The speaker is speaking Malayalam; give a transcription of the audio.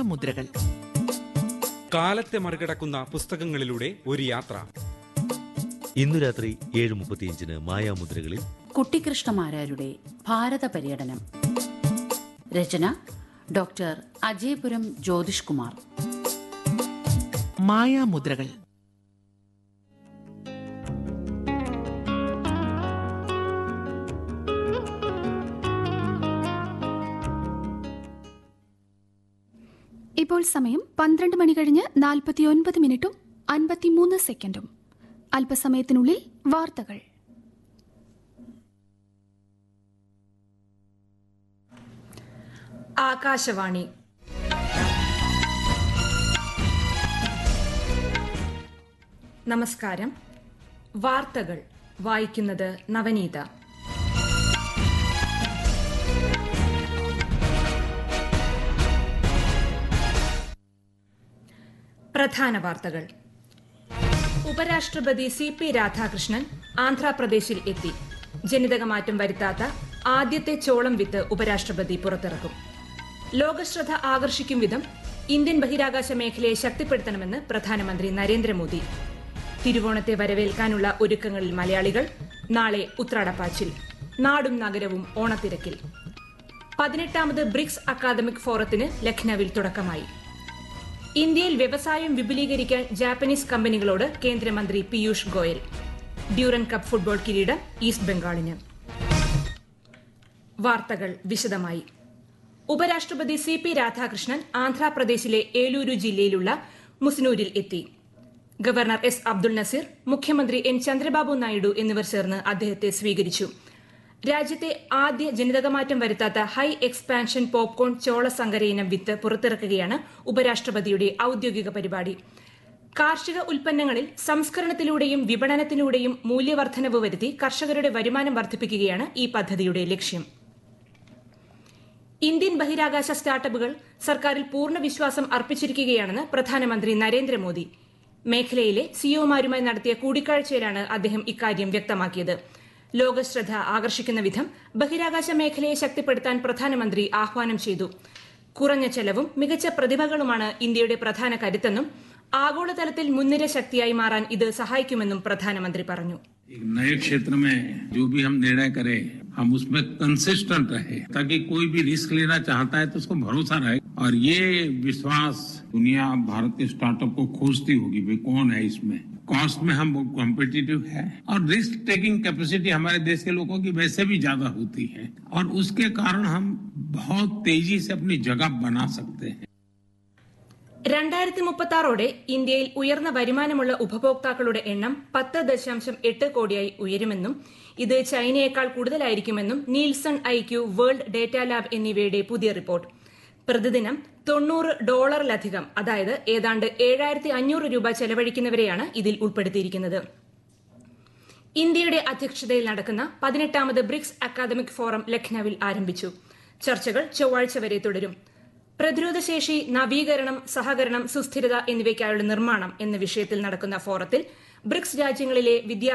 മായാമുദ്രകൾ കാലത്തെ മറികടക്കുന്ന പുസ്തകങ്ങളിലൂടെ ഒരു യാത്ര ഇന്നു രാത്രി ഏഴ് മുപ്പത്തിയഞ്ചിന് മായാമുദ്രകളിൽ കുട്ടിക്കൃഷ്ണമാരാരുടെ ഭാരത പര്യടനം രചന ഡോക്ടർ അജയപുരം ജ്യോതിഷ് കുമാർ മായാമുദ്രകൾ ഇപ്പോൾ സമയം പന്ത്രണ്ട് മണി കഴിഞ്ഞ് നാൽപ്പത്തിയൊൻപത് മിനിറ്റും അൻപത്തിമൂന്ന് സെക്കൻഡും അല്പസമയത്തിനുള്ളിൽ വാർത്തകൾ ആകാശവാണി നമസ്കാരം വാർത്തകൾ വായിക്കുന്നത് നവനീത പ്രധാന വാർത്തകൾ ഉപരാഷ്ട്രപതി സി പി രാധാകൃഷ്ണൻ ആന്ധ്രാപ്രദേശിൽ എത്തി ജനിതകമാറ്റം വരുത്താത്ത ആദ്യത്തെ ചോളം വിത്ത് ഉപരാഷ്ട്രപതി പുറത്തിറക്കും ലോകശ്രദ്ധ ആകർഷിക്കും വിധം ഇന്ത്യൻ ബഹിരാകാശ മേഖലയെ ശക്തിപ്പെടുത്തണമെന്ന് പ്രധാനമന്ത്രി നരേന്ദ്രമോദി തിരുവോണത്തെ വരവേൽക്കാനുള്ള ഒരുക്കങ്ങളിൽ മലയാളികൾ നാളെ ഉത്രാടപ്പാച്ചിൽ നാടും നഗരവും ഓണത്തിരക്കിൽ പതിനെട്ടാമത് ബ്രിക്സ് അക്കാദമിക് ഫോറത്തിന് ലഖ്നൌവിൽ തുടക്കമായി ഇന്ത്യയിൽ വ്യവസായം വിപുലീകരിക്കാൻ ജാപ്പനീസ് കമ്പനികളോട് കേന്ദ്രമന്ത്രി Piyush Goyal Durand cup football കിരീടം ഈസ്റ്റ് ബംഗാളിന് വാർത്തകൾ വിശദമായി ഉപരാഷ്ട്രപതി സി പി രാധാകൃഷ്ണൻ ആന്ധ്രാപ്രദേശിലെ ഏലൂരു ജില്ലയിലുള്ള മുസ്നൂരിൽ എത്തി ഗവർണർ എസ് അബ്ദുൾ നസീർ മുഖ്യമന്ത്രി എൻ ചന്ദ്രബാബു നായിഡു എന്നിവർ ചേർന്ന് അദ്ദേഹത്തെ സ്വീകരിച്ചു രാജ്യത്തെ ആദ്യ ജനിതകമാറ്റം വരുത്താത്ത ഹൈ എക്സ്പാൻഷൻ പോപ്കോൺ ചോള സങ്കര ഇനം വിത്ത് പുറത്തിറക്കുകയാണ് ഉപരാഷ്ട്രപതിയുടെ ഔദ്യോഗിക പരിപാടി കാർഷിക ഉൽപ്പന്നങ്ങളിൽ സംസ്കരണത്തിലൂടെയും വിപണനത്തിലൂടെയും മൂല്യവർദ്ധനവ് വരുത്തി കർഷകരുടെ വരുമാനം വർദ്ധിപ്പിക്കുകയാണ് ഈ പദ്ധതിയുടെ ലക്ഷ്യം ഇന്ത്യൻ ബഹിരാകാശ സ്റ്റാർട്ടപ്പുകൾ സർക്കാരിൽ പൂർണ്ണ വിശ്വാസം അർപ്പിച്ചിരിക്കുകയാണെന്ന് പ്രധാനമന്ത്രി നരേന്ദ്രമോദി മേഖലയിലെ സിഒമാരുമായി നടത്തിയ കൂടിക്കാഴ്ചയിലാണ് അദ്ദേഹം ഇക്കാര്യം വ്യക്തമാക്കിയത് ലോകശ്രദ്ധ ആകർഷിക്കുന്ന വിധം ബഹിരാകാശ മേഖലയെ ശക്തിപ്പെടുത്താൻ പ്രധാനമന്ത്രി ആഹ്വാനം ചെയ്തു കുറഞ്ഞ ചെലവും മികച്ച പ്രതിഭകളുമാണ് ഇന്ത്യയുടെ പ്രധാന കരുത്തെന്നും ആഗോളതലത്തിൽ മുൻനിര ശക്തിയായി മാറാൻ ഇത് സഹായിക്കുമെന്നും പ്രധാനമന്ത്രി പറഞ്ഞു एक नए क्षेत्र में जो भी हम निर्णय करें हम उसमें कंसिस्टेंट रहे ताकि कोई भी रिस्क लेना चाहता है तो उसको भरोसा रहे और ये विश्वास दुनिया भारत के स्टार्टअप को खोजती होगी भाई कौन है इसमें कॉस्ट में हम कॉम्पिटिटिव है और रिस्क टेकिंग कैपेसिटी हमारे देश के लोगों की वैसे भी ज्यादा होती है और उसके कारण हम बहुत तेजी से अपनी जगह बना सकते हैं രണ്ടായിരത്തി മുപ്പത്തി ആറോടെ ഇന്ത്യയിൽ ഉയർന്ന വരുമാനമുള്ള ഉപഭോക്താക്കളുടെ എണ്ണം പത്ത് ദശാംശം എട്ട് കോടിയായി ഉയരുമെന്നും ഇത് ചൈനയേക്കാൾ കൂടുതലായിരിക്കുമെന്നും Nielsen IQ world data lab എന്നിവയുടെ പുതിയ റിപ്പോർട്ട് പ്രതിദിനം തൊണ്ണൂറ് ഡോളറിലധികം അതായത് ഏതാണ്ട് ഏഴായിരത്തി അഞ്ഞൂറ് രൂപ ചെലവഴിക്കുന്നവരെയാണ് ഇതിൽ ഉൾപ്പെടുത്തിയിരിക്കുന്നത് ഇന്ത്യയുടെ അധ്യക്ഷതയിൽ നടക്കുന്ന പതിനെട്ടാമത് ബ്രിക്സ് അക്കാദമിക് ഫോറം ലഖ്നൌവിൽ ആരംഭിച്ചു ചർച്ചകൾ ചൊവ്വാഴ്ച വരെ തുടരും പ്രതിരോധശേഷി നവീകരണം സഹകരണം സുസ്ഥിരത എന്നിവയ്ക്കായുള്ള നിർമ്മാണം എന്ന വിഷയത്തിൽ നടക്കുന്ന ഫോറത്തിൽ ബ്രിക്സ് രാജ്യങ്ങളിലെ വിദ്യാഭ്യാസ